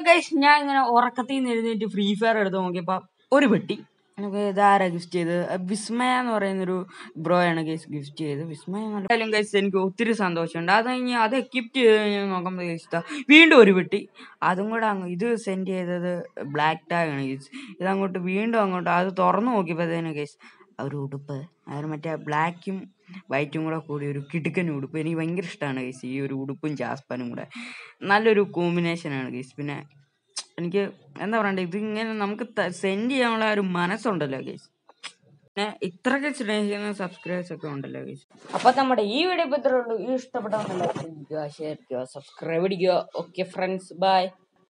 guys ഞാൻ ഇങ്ങനെ ഉറക്കത്തിൽ നിന്ന് എഴുന്നേറ്റ് ഫ്രീ ഫയർ എടുത്ത് നോക്കിയപ്പോൾ ഒരു പെട്ടി എനിക്ക് ഇതാരാ ഗിഫ്റ്റ് ചെയ്ത് വിസ്മയ എന്ന് പറയുന്നൊരു ബ്രോയാണ് ഗൈസ് ഗിഫ്റ്റ് ചെയ്ത് വിസ്മയ എന്തായാലും ഗൈസ് എനിക്ക് ഒത്തിരി സന്തോഷമുണ്ട് അത് കഴിഞ്ഞ് അത് എക്വിപ്റ്റ് ചെയ്ത് കഴിഞ്ഞ് നോക്കുമ്പോൾ ഗൈസ് ഇതാ വീണ്ടും ഒരു പെട്ടി അതും കൂടെ അങ്ങ് ഇത് സെൻഡ് ചെയ്തത് ബ്ലാക്ക് ടാഗ് ആണ് ഗൈസ് ഇതങ്ങോട്ട് വീണ്ടും അങ്ങോട്ട് അത് തുറന്നു നോക്കിയപ്പോഴത്തേന് ഗൈസ് ഒരു ഉടുപ്പ് അതിന് മറ്റേ ബ്ലാക്കും വൈറ്റും കൂടെ കൂടി ഒരു കിടുക്കൻ ഉടുപ്പ് എനിക്ക് ഭയങ്കര ഇഷ്ടമാണ് ഗൈസ് ഈ ഒരു ഉടുപ്പും ജാസ്പനും കൂടെ നല്ലൊരു കോമ്പിനേഷനാണ് ഗൈസ് പിന്നെ എനിക്ക് എന്താ പറയണ്ടേ ഇതിങ്ങനെ നമുക്ക് സെൻഡ് ചെയ്യാനുള്ള ഒരു മനസ്സുണ്ടല്ലോ ഗൈസ് പിന്നെ ഇത്രയൊക്കെ സ്നേഹിക്കുന്ന സബ്സ്ക്രൈബേഴ്സ് ഒക്കെ ഉണ്ടല്ലോ ഗൈസ് അപ്പൊ നമ്മുടെ ഈ വീഡിയോ ഇപ്പൊ ഇത്ര ഉള്ളൂ ഈ ഇഷ്ടപ്പെട്ട ഷെയർ ചെയ്യുക സബ്സ്ക്രൈബ് അടിക്കുക ഓക്കെ ഫ്രണ്ട്സ് ബൈ